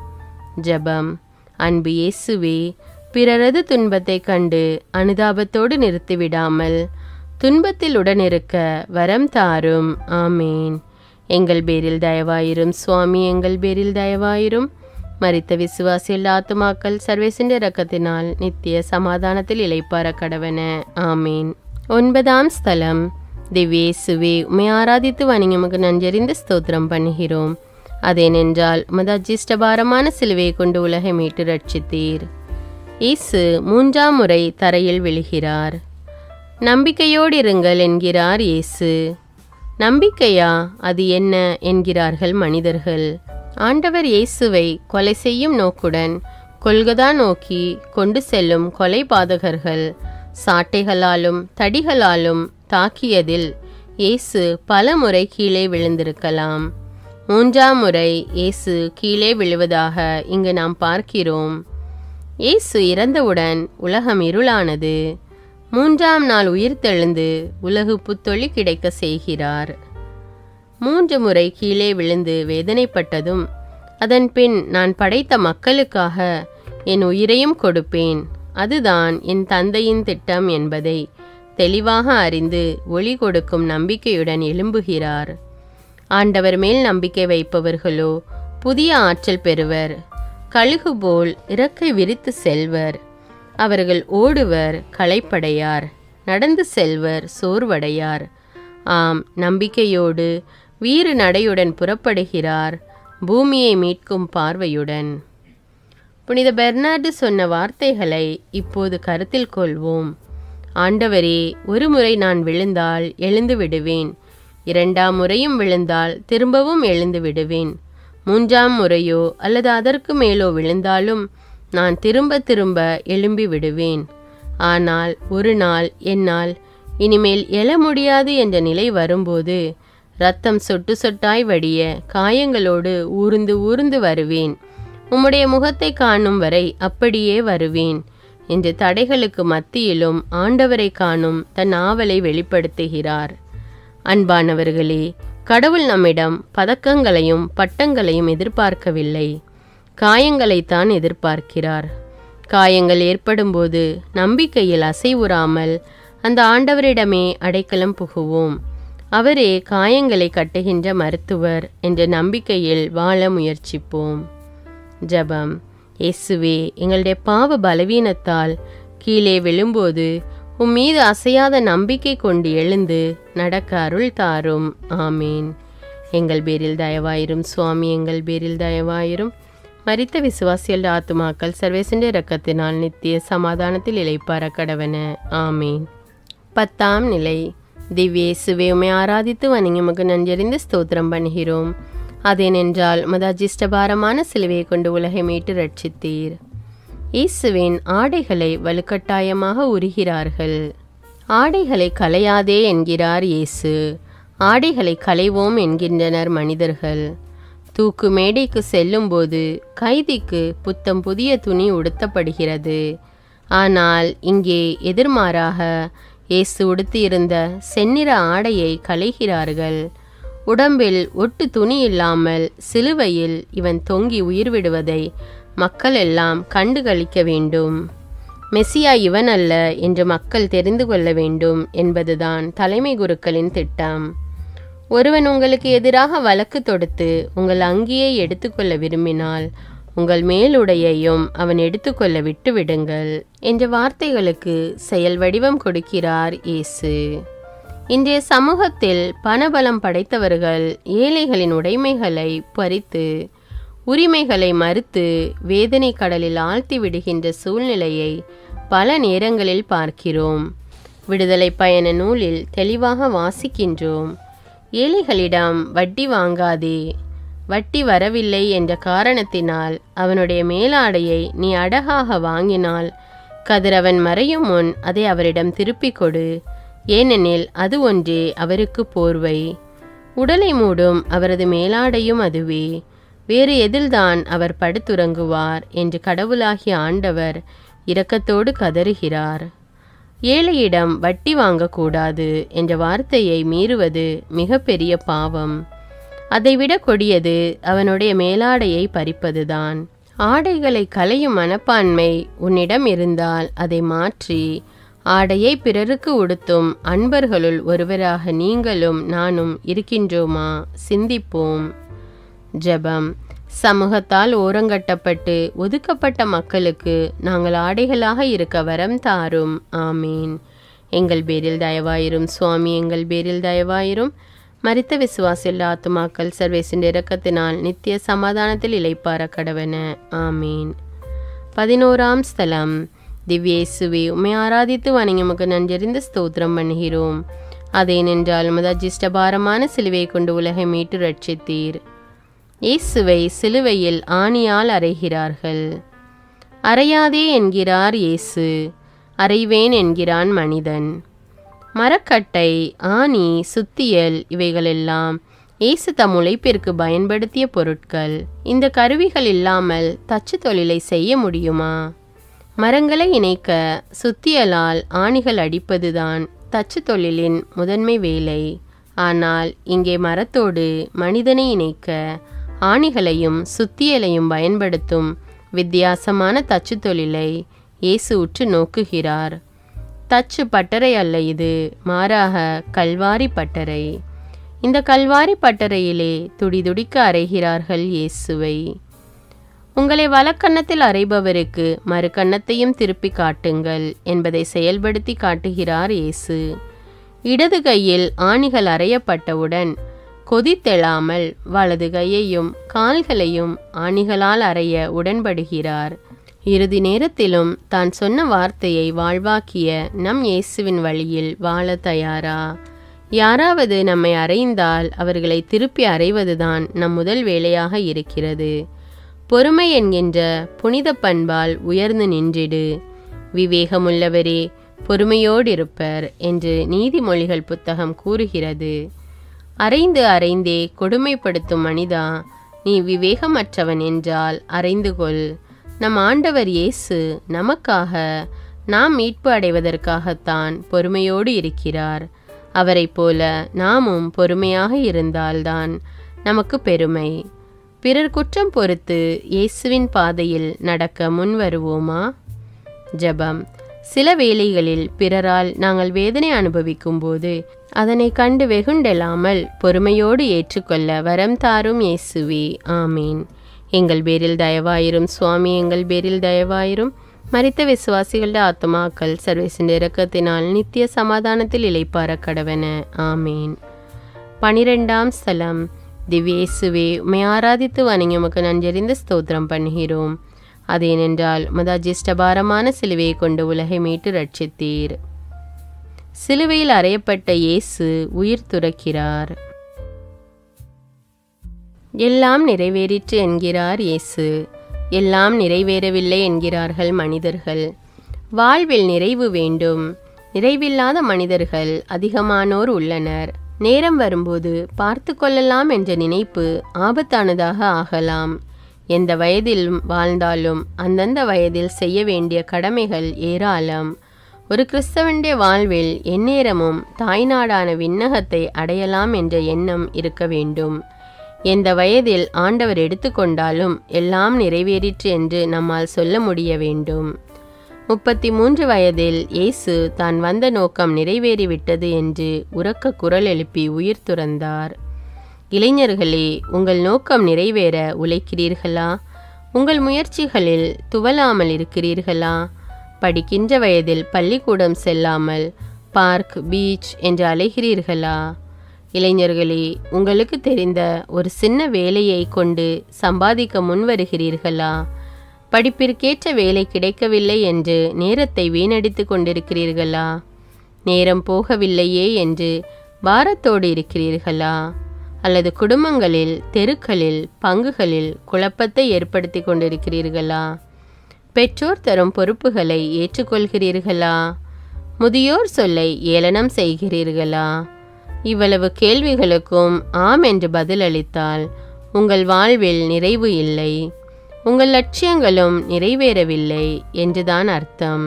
ஜெபம் அன்பு இயேசுவே பிறரது துன்பத்தைக் கண்டு அனுதாபத்தோடு நிறுத்திவிடாமல் துன்பத்தில் உடனிருக்க வரம் தாரும் ஆமேன் எங்கள் பேரில் தயவாயிரும் சுவாமி எங்கள் பேரில் தயவாயிரும் மரித்த விசுவாசிகள் ஆத்துமாக்கள் சர்வேசின் இரக்கத்தினால் நித்திய சமாதானத்தில் இளைப்பார கடவன ஆமேன் ஒன்பதாம் ஸ்தலம் திவ்யேசுவே உமை ஆராதித்து வணிகமுக்கு நன்றறிந்து ஸ்தோத்திரம் பண்ணுகிறோம் அதேனென்றால் உமது அஜிஷ்டபாரமான சிலுவையை கொண்டு உலகை மீட்டு ரட்சித்தீர் இயேசு மூன்றாம் முறை தரையில் விழுகிறார் நம்பிக்கையோடு இருங்கள் என்கிறார் இயேசு நம்பிக்கையா அது என்ன என்கிறார்கள் மனிதர்கள் ஆண்டவர் இயேசுவை கொலை செய்யும் நோக்குடன் கொல்கதா நோக்கி கொண்டு செல்லும் கொலை பாதகர்கள் சாட்டைகளாலும் தடிகளாலும் தாக்கியதில் இயேசு பல முறை கீழே விழுந்திருக்கலாம் மூன்றாம் முறை இயேசு கீழே விழுவதாக இங்கு நாம் பார்க்கிறோம் இயேசு இறந்தவுடன் உலகம் இருளானது மூன்றாம் நாள் உயிர்த்தெழுந்து உலகு புத்தொளி கிடைக்க செய்கிறார் மூன்று முறை கீழே விழுந்து வேதனைப்பட்டதும் அதன் பின் நான் படைத்த மக்களுக்காக என் உயிரையும் கொடுப்பேன் அதுதான் என் தந்தையின் திட்டம் என்பதை தெளிவாக அறிந்து ஒளி கொடுக்கும் நம்பிக்கையுடன் எழும்புகிறார் ஆண்டவர் மேல் நம்பிக்கை வைப்பவர்களோ புதிய ஆற்றல் பெறுவர் கழுகு போல் இறக்கை விரித்து செல்வர் அவர்கள் ஓடுவர் களைப்படையார் நடந்து செல்வர் சோர்வடையார் ஆம் நம்பிக்கையோடு வீறு நடையுடன் புறப்படுகிறார் பூமியை மீட்கும் பார்வையுடன் புனித பெர்னார்டு சொன்ன வார்த்தைகளை இப்போது கருத்தில் கொள்வோம் ஆண்டவரே ஒருமுறை நான் விழுந்தால் எழுந்து விடுவேன் இரண்டாம் முறையும் விழுந்தால் திரும்பவும் எழுந்து விடுவேன் மூன்றாம் முறையோ அல்லது அதற்கு மேலோ விழுந்தாலும் நான் திரும்ப திரும்ப எழும்பி விடுவேன் ஆனால் ஒரு நாள் என்னால் இனிமேல் எழ முடியாது என்ற நிலை வரும்போது ரத்தம் சொட்டு சொட்டாய் வடிய காயங்களோடு ஊர்ந்து ஊர்ந்து வருவேன் உம்முடைய முகத்தை காணும் வரை அப்படியே வருவேன் என்று தடைகளுக்கு மத்தியிலும் ஆண்டவரை காணும் தன் ஆவலை வெளிப்படுத்துகிறார் அன்பானவர்களே கடவுள் நம்மிடம் பதக்கங்களையும் பட்டங்களையும் எதிர்பார்க்கவில்லை காயங்களைத்தான் எதிர்பார்க்கிறார் காயங்கள் ஏற்படும்போது நம்பிக்கையில் அசைவுறாமல் அந்த ஆண்டவரிடமே அடைக்கலம் புகுவோம் அவரே காயங்களை கட்டுகின்ற மருத்துவர் என்ற நம்பிக்கையில் வாழ முயற்சிப்போம் ஜபம் இயேசுவே எங்களுடைய பாவ பலவீனத்தால் கீழே விழும்போது உம் மீது அசையாத நம்பிக்கை கொண்டு எழுந்து நடக்க அருள் தாரும் ஆமீன் எங்கள் பேரில் தயவாயிரும் சுவாமி எங்கள் பேரில் தயவாயிரும் மரித்த விசுவாசியல் ஆத்துமாக்கள் சர்வேசண்ட இரக்கத்தினால் நித்திய சமாதானத்தில் இளைப்பார கடவன ஆமீன் பத்தாம் நிலை திவ்யேசுவே உமை ஆராதித்து வணங்கி உமக்கு நன்றறிந்து ஸ்தோத்திரம் பண்ணுகிறோம் அதேனென்றால் உமது அஜிஷ்டபாரமான சிலுவையை கொண்டு உலகை மீட்டு ரட்சித்தீர் இயேசுவின் ஆடைகளை வலுக்கட்டாயமாக உருகிறார்கள் ஆடைகளை களையாதே என்கிறார் இயேசு ஆடைகளை களைவோம் என்கின்றனர் மனிதர்கள் தூக்கு மேடைக்கு செல்லும்போது கைதிக்கு புத்தம் புதிய துணி உடுத்தப்படுகிறது ஆனால் இங்கே எதிர்மாறாக இயேசு உடுத்தியிருந்த செந்நிற ஆடையை களைகிறார்கள் உடம்பில் ஒட்டு துணி இல்லாமல் சிலுவையில் இவன் தொங்கி உயிர் விடுவதை மக்கள் எல்லாம் கண்டு களிக்க வேண்டும் மெசியா இவன் அல்ல என்று மக்கள் தெரிந்து கொள்ள வேண்டும் என்பதுதான் தலைமை குருக்களின் திட்டம் ஒருவன் உங்களுக்கு எதிராக வழக்கு தொடுத்து உங்கள் அங்கியை எடுத்துக்கொள்ள விரும்பினால் உங்கள் மேலுடையையும் அவன் எடுத்துக்கொள்ள விட்டு விடுங்கள் என்ற வார்த்தைகளுக்கு செயல் வடிவம் கொடுக்கிறார் இயேசு இன்றைய சமூகத்தில் பணபலம் படைத்தவர்கள் ஏழைகளின் உடைமைகளை பறித்து உரிமைகளை மறுத்து வேதனை கடலில் ஆழ்த்தி விடுகின்ற சூழ்நிலையை பல நேரங்களில் பார்க்கிறோம் விடுதலை பயண நூலில் தெளிவாக வாசிக்கின்றோம் ஏழைகளிடம் வட்டி வாங்காதே வட்டி வரவில்லை என்ற காரணத்தினால் அவனுடைய மேலாடையை நீ அடகாக வாங்கினால் கதிரவன் மறையும் முன் அதை அவரிடம் திருப்பிக் கொடு ஏனெனில் அது ஒன்றே அவருக்கு போர்வை உடலை மூடும் அவரது மேலாடையும் அதுவே வேறு எதில்தான் அவர் படுத்துறங்குவார் என்று கடவுளாகிய ஆண்டவர் இரக்கத்தோடு கதறுகிறார் ஏழையிடம் வட்டி வாங்கக்கூடாது என்ற வார்த்தையை மீறுவது மிகப்பெரிய பாவம் அதைவிட கொடியது அவனுடைய மேலாடையை பறிப்பதுதான் ஆடைகளை களையும் மனப்பான்மை உன்னிடம் இருந்தால் அதை மாற்றி ஆடையை பிறருக்கு உடுத்தும் அன்பர்களுள் ஒருவராக நீங்களும் நானும் இருக்கின்றோமா சிந்திப்போம் ஜெபம் சமூகத்தால் ஓரங்கட்டப்பட்டு ஒதுக்கப்பட்ட மக்களுக்கு நாங்கள் ஆடைகளாக இருக்க வரம் தாரும் ஆமீன் எங்கள் பேரில் தயவாயிரும் சுவாமி எங்கள் பேரில் தயவாயிரும் மரித்த விசுவாசில் ஆத்துமாக்கள் சர்வேசின் இரக்கத்தினால் நித்திய சமாதானத்தில் இளைப்பார கடவன ஆமீன் பதினோராம் ஸ்தலம் திவ்யேசுவே உம்மை ஆராதித்து வணங்கி உமக்கு நன்றறிந்து ஸ்தோத்திரம் பண்ணுகிறோம் அதேனென்றால் உமது அஜிஷ்டபாரமான சிலுவையை கொண்டு உலகை மீட்டு ரட்சித்தீர் இயேசுவை சிலுவையில் ஆணியால் அறைகிறார்கள் அறையாதே என்கிறார் இயேசு அறைவேன் என்கிறான் மனிதன் மரக்கட்டை ஆணி சுத்தியல் இவைகளெல்லாம் இயேசு தம் உழைப்பிற்கு பயன்படுத்திய பொருட்கள் இந்த கருவிகள் இல்லாமல் தச்சு தொழிலை செய்ய முடியுமா மரங்களை இணைக்க சுத்தியலால் ஆணிகள் அடிப்பதுதான் தச்சு தொழிலின் முதன்மை வேலை ஆனால் இங்கே மரத்தோடு மனிதனை இணைக்க ஆணிகளையும் சுத்தியலையும் பயன்படுத்தும் வித்தியாசமான தச்சு தொழிலை இயேசு உற்று நோக்குகிறார் தச்சு பட்டறை அல்ல இது மாறாக கல்வாரி பட்டறை இந்த கல்வாரி பட்டறையிலே துடிதுடிக்க அறைகிறார்கள் இயேசுவை உங்களை வலக்கன்னத்தில் அறைபவருக்கு மறு கன்னத்தையும் திருப்பி காட்டுங்கள் என்பதை செயல்படுத்தி காட்டுகிறார் இயேசு இடது கையில் ஆணிகள் அறையப்பட்டவுடன் கொதித்தெழாமல் வலது கையையும் கால்களையும் ஆணிகளால் அறைய உடன்படுகிறார் இறுதி நேரத்திலும் தான் சொன்ன வார்த்தையை வாழ்வாக்கிய நம் இயேசுவின் வழியில் வாழ தயாரா யாராவது நம்மை அறைந்தால் அவர்களை திருப்பி அறைவதுதான் நம் முதல் வேலையாக இருக்கிறது பொறுமை என்கின்ற புனித பண்பால் உயர்ந்து நின்றிடு விவேகமுள்ளவரே பொறுமையோடு இருப்பர் என்று நீதிமொழிகள் புத்தகம் கூறுகிறது அறைந்து அறைந்தே கொடுமைப்படுத்தும் மனிதா நீ விவேகமற்றவன் என்றால் அறைந்து கொள் நம் ஆண்டவர் இயேசு நமக்காக நாம் மீட்பு அடைவதற்காகத்தான் பொறுமையோடு இருக்கிறார் அவரைப் போல நாமும் பொறுமையாக இருந்தால்தான் நமக்கு பெருமை பிறர் குற்றம் பொறுத்து இயேசுவின் பாதையில் நடக்க முன் வருவோமா ஜெபம் சில வேளைகளில் பிறரால் நாங்கள் வேதனை அனுபவிக்கும் போது அதனை கண்டு வெகுண்டெல்லாமல் பொறுமையோடு ஏற்றுக்கொள்ள வரம் தாரும் இயேசுவே ஆமீன் எங்கள் பேரில் தயவாயிரும் சுவாமி எங்கள் பேரில் தயவாயிரும் மரித்த விசுவாசிகள ஆத்மாக்கள் சர்வேசின் இறக்கத்தினால் நித்திய சமாதானத்தில் இளைப்பார கடவன ஆமீன் பனிரெண்டாம் ஸ்தலம் திவ்யேசுவே உமை ஆராதித்து வணங்கி உமக்கு நன்றறிந்து ஸ்தோத்திரம் பண்ணுகிறோம் அதேனென்றால் மதாஜிஷ்டபாரமான சிலுவையை கொண்டு உலகை மீட்டு ரட்சித்தீர் சிலுவையில் அறையப்பட்ட இயேசு உயிர் துறக்கிறார் எல்லாம் நிறைவேறிற்று என்கிறார் இயேசு எல்லாம் நிறைவேறவில்லை என்கிறார்கள் மனிதர்கள் வாழ்வில் நிறைவு வேண்டும் நிறைவில்லாத மனிதர்கள் அதிகமானோர் உள்ளனர் நேரம் வரும்போது பார்த்து கொள்ளலாம் என்ற நினைப்பு ஆபத்தானதாக ஆகலாம் எந்த வயதில் வாழ்ந்தாலும் அந்தந்த வயதில் செய்ய வேண்டிய கடமைகள் ஏராளம் ஒரு கிறிஸ்தவனுடைய வாழ்வில் எந்நேரமும் தாய்நாடான விண்ணகத்தை அடையலாம் என்ற எண்ணம் இருக்க வேண்டும் எந்த வயதில் ஆண்டவர் எடுத்துக்கொண்டாலும் எல்லாம் நிறைவேறிற்று என்று நம்மால் சொல்ல முடிய வேண்டும் முப்பத்தி மூன்று வயதில் இயேசு தான் வந்த நோக்கம் நிறைவேறிவிட்டது என்று உரக்க குரல் எழுப்பி உயிர் துறந்தார் இளைஞர்களே உங்கள் நோக்கம் நிறைவேற உழைக்கிறீர்களா உங்கள் முயற்சிகளில் துவலாமல் இருக்கிறீர்களா படிக்கின்ற வயதில் பள்ளிக்கூடம் செல்லாமல் பார்க் பீச் என்று அலைகிறீர்களா இளைஞர்களே உங்களுக்கு தெரிந்த ஒரு சின்ன வேலையை கொண்டு சம்பாதிக்க முன்வருகிறீர்களா படிப்பிற்கேற்ற வேலை கிடைக்கவில்லை என்று நேரத்தை வீணடித்து கொண்டிருக்கிறீர்களா நேரம் போகவில்லையே என்று பாரத்தோடு இருக்கிறீர்களா அல்லது குடும்பங்களில் தெருக்களில் பங்குகளில் குழப்பத்தை ஏற்படுத்தி கொண்டிருக்கிறீர்களா பெற்றோர் தரும் பொறுப்புகளை ஏற்றுக்கொள்கிறீர்களா முதியோர் சொல்லை ஏளனம் செய்கிறீர்களா இவ்வளவு கேள்விகளுக்கும் ஆம் என்று பதிலளித்தால் உங்கள் வாழ்வில் நிறைவு இல்லை உங்கள் லட்சியங்களும் நிறைவேறவில்லை என்றுதான் அர்த்தம்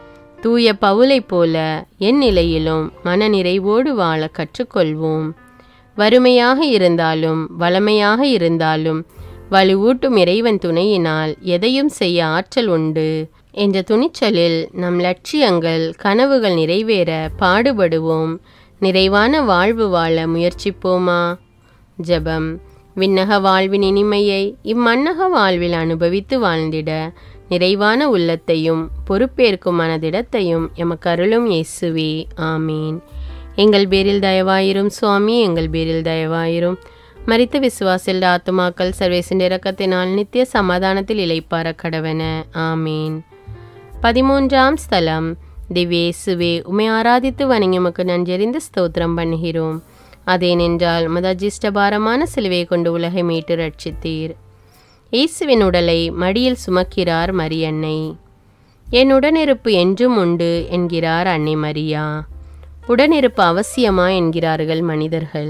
தூய பவுலைப் போல என் நிலையிலும் மன நிறைவோடு வாழ கற்றுக்கொள்வோம் வறுமையாக இருந்தாலும் வளமையாக இருந்தாலும் வலுவூட்டும் இறைவன் துணையினால் எதையும் செய்ய ஆற்றல் உண்டு என்ற துணிச்சலில் நம் லட்சியங்கள் கனவுகள் நிறைவேற பாடுபடுவோம் நிறைவான வாழ்வு வாழ முயற்சிப்போமா ஜெபம் விண்ணக வாழ்வின் இனிமையை இம்மண்ணக வாழ்வில் அனுபவித்து வாழ்ந்திட நிறைவான உள்ளத்தையும் பொறுப்பேற்கும் மனதிடத்தையும் எமக்கு அருளும் இயேசுவே ஆமீன் எங்கள் பேரில் தயவாயிரும் சுவாமி எங்கள் பேரில் தயவாயிரும் மரித்த விசுவாசில் ஆத்துமாக்கள் சர்வேசின் இறக்கத்தினால் நித்திய சமாதானத்தில் இளைப்பார கடவன ஆமீன் பதிமூன்றாம் ஸ்தலம் திவ்யேசுவே உமை ஆராதித்து வணங்கி உமக்கு நன்றறிந்து ஸ்தோத்திரம் பண்ணுகிறோம் அதேனென்றால் மதஜிஷ்டபாரமான சிலுவையை கொண்டு உலகை மீட்டு ரட்சித்தீர் இயேசுவின் உடலை மடியில் சுமக்கிறார் மரியன்னை என் உடனிருப்பு என்றும் உண்டு என்கிறார் அன்னை மரியா உடனிருப்பு அவசியமா என்கிறார்கள் மனிதர்கள்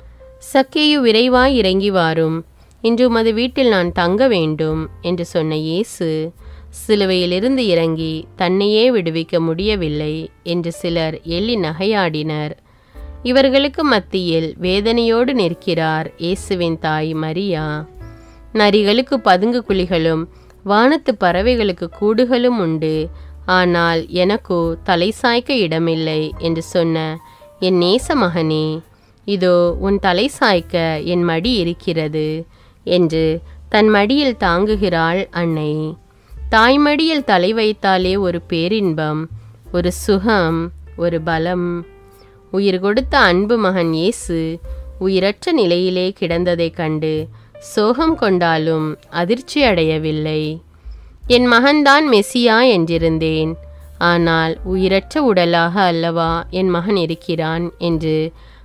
சக்கேயு விரைவாய் இறங்கி வாரும் இன்று உமது வீட்டில் நான் தங்க வேண்டும் என்று சொன்ன இயேசு சிலுவையிலிருந்து இறங்கி தன்னையே விடுவிக்க முடியவில்லை என்று சிலர் எள்ளி நகையாடினர் இவர்களுக்கு மத்தியில் வேதனையோடு நிற்கிறார் இயேசுவின் தாய் மரியா நரிகளுக்கு பதுங்கு குழிகளும் வானத்து பறவைகளுக்கு கூடுகளும் உண்டு ஆனால் எனக்கோ தலை சாய்க்க இடமில்லை என்று சொன்ன என் நேச மகனே இதோ உன் தலை சாய்க்க என் மடி இருக்கிறது என்று தன் மடியில் தாங்குகிறாள் அன்னை தாய்மடியில் தலை வைத்தாலே ஒரு பேரின்பம் ஒரு சுகம் ஒரு பலம் உயிர் கொடுத்த அன்பு மகன் இயேசு உயிரற்ற நிலையிலே கிடந்ததைக் கண்டு சோகம் கொண்டாலும் அதிர்ச்சி அடையவில்லை என் மகன்தான் மெசியா என்றிருந்தேன் ஆனால் உயிரற்ற உடலாக அல்லவா என் மகன் இருக்கிறான் என்று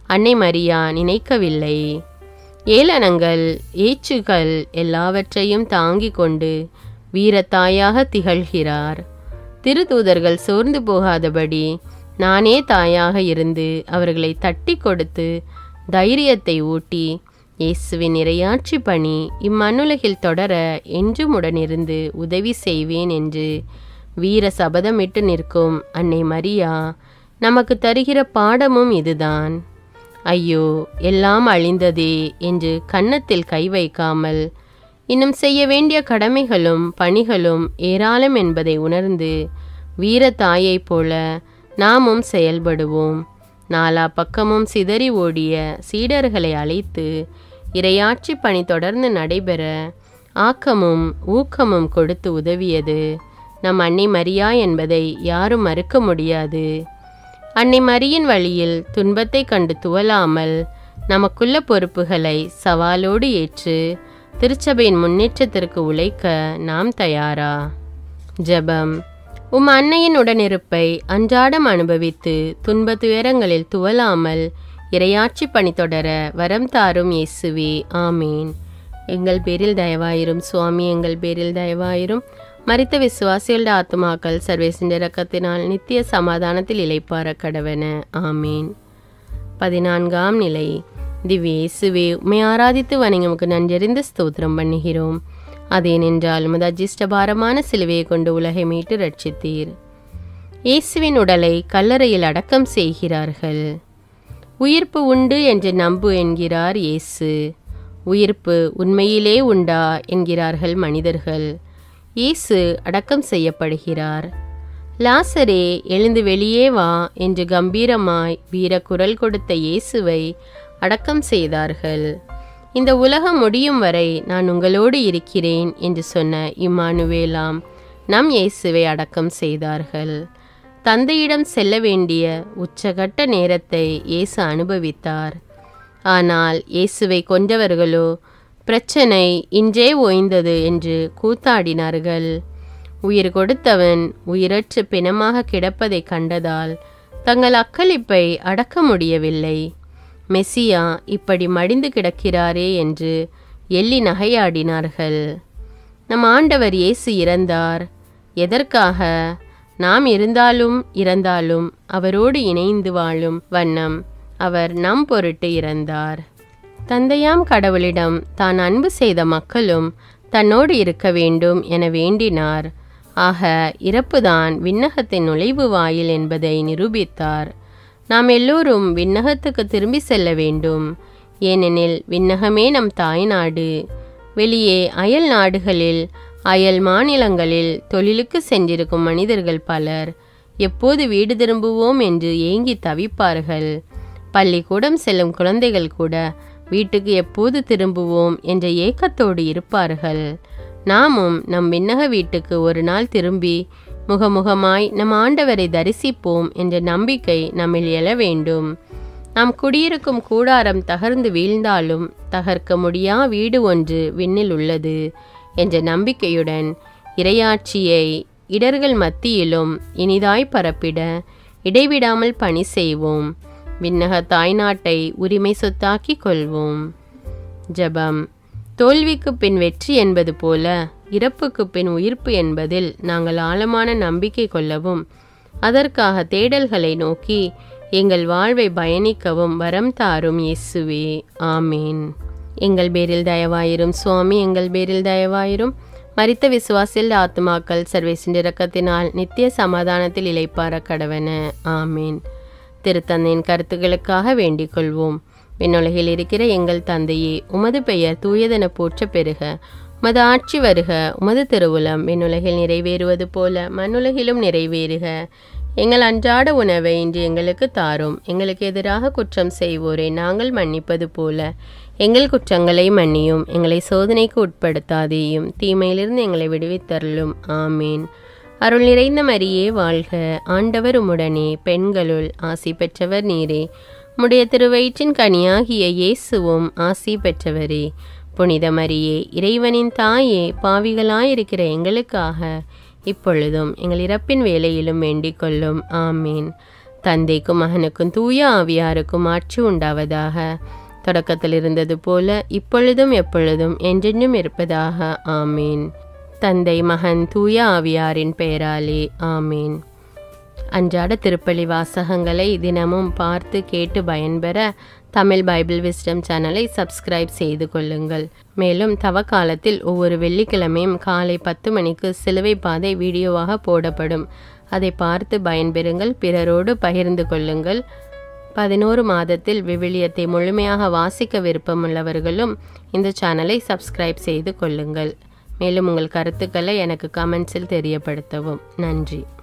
அன்னை மரியா நினைக்கவில்லை ஏளனங்கள் ஏச்சுகள் எல்லாவற்றையும் தாங்கிக் கொண்டு வீரத்தாயாக திகழ்கிறார் திருதூதர்கள் சோர்ந்து போகாதபடி நானே தாயாக இருந்து அவர்களை தட்டி கொடுத்து தைரியத்தை ஊட்டி இயேசுவின் இறையாட்சி பணி இம்மண்ணுலகில் தொடர என்றும் உடனிருந்து உதவி செய்வேன் என்று வீர சபதமிட்டு நிற்கும் அன்னை மரியா நமக்கு தருகிற பாடமும் இதுதான் ஐயோ எல்லாம் அழிந்ததே என்று கன்னத்தில் கை வைக்காமல் இன்னும் செய்ய வேண்டிய கடமைகளும் பணிகளும் ஏராளம் என்பதை உணர்ந்து வீர தாயைப் போல நாமும் செயல்படுவோம் நாலா பக்கமும் சிதறி ஓடிய சீடர்களை அழைத்து இரையாட்சி பணி தொடர்ந்து நடைபெற ஆக்கமும் ஊக்கமும் கொடுத்து உதவியது நம் அன்னை மரியா என்பதை யாரும் மறுக்க முடியாது அன்னை மரியின் வழியில் துன்பத்தை கண்டு துவலாமல் நமக்குள்ள பொறுப்புகளை சவாலோடு ஏற்று திருச்சபையின் முன்னேற்றத்திற்கு உழைக்க நாம் தயாரா ஜெபம் உம் அன்னையின் உடனிருப்பை அன்றாடம் அனுபவித்து துன்ப துயரங்களில் துவலாமல் இரையாட்சி பணி தொடர வரம் தாரும் இயேசுவே ஆமீன் எங்கள் பேரில் தயவாயிரும் சுவாமி எங்கள் பேரில் தயவாயிரும் மரித்த விசுவாசிகள ஆத்துமாக்கள் சர்வேசின் இரக்கத்தினால் நித்திய சமாதானத்தில் இளைப்பார கடவன ஆமீன் பதினான்காம் நிலை திவ்ய இயேசுவே உம்மை ஆராதித்து வணங்கி உமக்கு நன்றறிந்து ஸ்தோத்திரம் பண்ணுகிறோம் அதேனென்றால் உமது அஜிஷ்டபாரமான சிலுவையை கொண்டு உலகை மீட்டு ரட்சித்தீர் இயேசுவின் உடலை கல்லறையில் அடக்கம் செய்கிறார்கள் உயிர்ப்பு உண்டு என்று நம்பு என்கிறார் இயேசு உயிர்ப்பு உண்மையிலே உண்டா என்கிறார்கள் மனிதர்கள் இயேசு அடக்கம் செய்யப்படுகிறார் லாசரே எழுந்து வெளியே வா என்று கம்பீரமாய் வீர குரல் கொடுத்த இயேசுவை அடக்கம் செய்தார்கள் இந்த உலகம் முடியும் வரை நான் உங்களோடு இருக்கிறேன் என்று சொன்ன இம்மானுவேலாம் நம் இயேசுவை அடக்கம் செய்தார்கள் தந்தையிடம் செல்ல வேண்டிய உச்சகட்ட நேரத்தை இயேசு அனுபவித்தார் ஆனால் இயேசுவை கொன்றவர்களோ பிரச்சனை இன்றே ஓய்ந்தது என்று கூத்தாடினார்கள் உயிர் கொடுத்தவன் உயிரற்று பிணமாக கிடப்பதை கண்டதால் தங்கள் அக்களிப்பை அடக்க முடியவில்லை மெசியா இப்படி மடிந்து கிடக்கிறாரே என்று எள்ளி நகையாடினார்கள் நம் ஆண்டவர் இயேசு இறந்தார் எதற்காக நாம் இருந்தாலும் இறந்தாலும் அவரோடு இணைந்து வாழும் வண்ணம் அவர் நம் பொருட்டு இறந்தார் தந்தையாம் கடவுளிடம் தான் அன்பு செய்த மக்களும் தன்னோடு இருக்க வேண்டும் என வேண்டினார் ஆக இறப்புதான் விண்ணகத்தின் நுழைவு வாயில் என்பதை நிரூபித்தார் நாம் எல்லோரும் விண்ணகத்துக்கு திரும்பி செல்ல வேண்டும் ஏனெனில் விண்ணகமே நம் தாய்நாடு வெளியே அயல் நாடுகளில் அயல் மாநிலங்களில் தொழிலுக்கு சென்றிருக்கும் மனிதர்கள் பலர் எப்போது வீடு திரும்புவோம் என்று ஏங்கி தவிப்பார்கள் பள்ளிக்கூடம் செல்லும் குழந்தைகள் கூட வீட்டுக்கு எப்போது திரும்புவோம் என்ற ஏக்கத்தோடு இருப்பார்கள் நாமும் நம் விண்ணக வீட்டுக்கு ஒரு நாள் திரும்பி முகமுகமாய் நம் ஆண்டவரை தரிசிப்போம் என்ற நம்பிக்கை நம்மில் எழ வேண்டும் நாம் குடியிருக்கும் கூடாரம் தகர்ந்து வீழ்ந்தாலும் தகர்க்க முடியா வீடு ஒன்று விண்ணில் உள்ளது என்ற நம்பிக்கையுடன் இரையாட்சியை இடர்கள் மத்தியிலும் இனிதாய் பரப்பிட இடைவிடாமல் பணி செய்வோம் விண்ணக தாய்நாட்டை உரிமை சொத்தாக்கி கொள்வோம் ஜெபம் தோல்விக்கு பின் வெற்றி என்பது போல இறப்புக்கு பின் உயிர்ப்பு என்பதில் நாங்கள் ஆழமான நம்பிக்கை கொள்ளவும் அதற்காக தேடல்களை நோக்கி எங்கள் வாழ்வை பயணிக்கவும் வரம் தாரும் இயேசுவே ஆமீன் எங்கள் பேரில் தயவாயிரும் சுவாமி எங்கள் பேரில் தயவாயிரும் மரித்த விசுவாசில் ஆத்மாக்கள் சர்வேசின் இரக்கத்தினால் நித்திய சமாதானத்தில் இளைப்பார கடவன ஆமீன் திருத்தந்தையின் கருத்துக்களுக்காக வேண்டிக் கொள்வோம் விண்ணுலகில் இருக்கிற எங்கள் தந்தையே உமது பெயர் தூயதென போற்ற பெறுக உமது ஆட்சி வருக உமது திருவுளம் விண்ணுலகில் நிறைவேறுவது போல மண்ணுலகிலும் நிறைவேறுக எங்கள் அன்றாட உணவை இன்று எங்களுக்கு தாரும் எங்களுக்கு எதிராக குற்றம் செய்வோரை நாங்கள் மன்னிப்பது போல எங்கள் குற்றங்களை மன்னியும் எங்களை சோதனைக்கு உட்படுத்தாதேயும் தீமையிலிருந்து எங்களை விடுவித்தருளும் ஆமீன் அருள் நிறைந்த மரியே வாழ்க ஆண்டவர் உம்முடனே பெண்களுள் ஆசி பெற்றவர் நீரே உம்முடைய திருவயிற்றின் கனியாகிய இயேசுவும் ஆசி பெற்றவரே புனித மரியே இறைவனின் தாயே பாவிகளாயிருக்கிற எங்களுக்காக இப்பொழுதும் எங்கள் இறப்பின் வேலையிலும் வேண்டிக் கொள்ளும் ஆமீன் தந்தைக்கும் மகனுக்கும் தூய ஆவியாருக்கும் ஆட்சி உண்டாவதாக தொடக்கத்தில் இருந்தது போல இப்பொழுதும் எப்பொழுதும் என்றென்றும் இருப்பதாக ஆமீன் தந்தை மகன் தூய ஆவியாரின் பெயராலே ஆமீன் அன்றாட திருப்பலி வாசகங்களை தினமும் பார்த்து கேட்டு பயன்பெற தமிழ் பைபிள் விஸ்டம் சேனலை சப்ஸ்கிரைப் செய்து கொள்ளுங்கள் மேலும் தவ காலத்தில் ஒவ்வொரு வெள்ளிக்கிழமையும் காலை பத்து மணிக்கு சிலுவை பாதை வீடியோவாக போடப்படும் அதை பார்த்து பயன்பெறுங்கள் பிறரோடு பகிர்ந்து கொள்ளுங்கள் பதினோரு மாதத்தில் விவிலியத்தை முழுமையாக வாசிக்க விருப்பமுள்ளவர்களும் இந்த சேனலை சப்ஸ்கிரைப் செய்து கொள்ளுங்கள் மேலும் உங்கள் கருத்துக்களை எனக்கு கமெண்ட்ஸில் தெரியப்படுத்தவும் நன்றி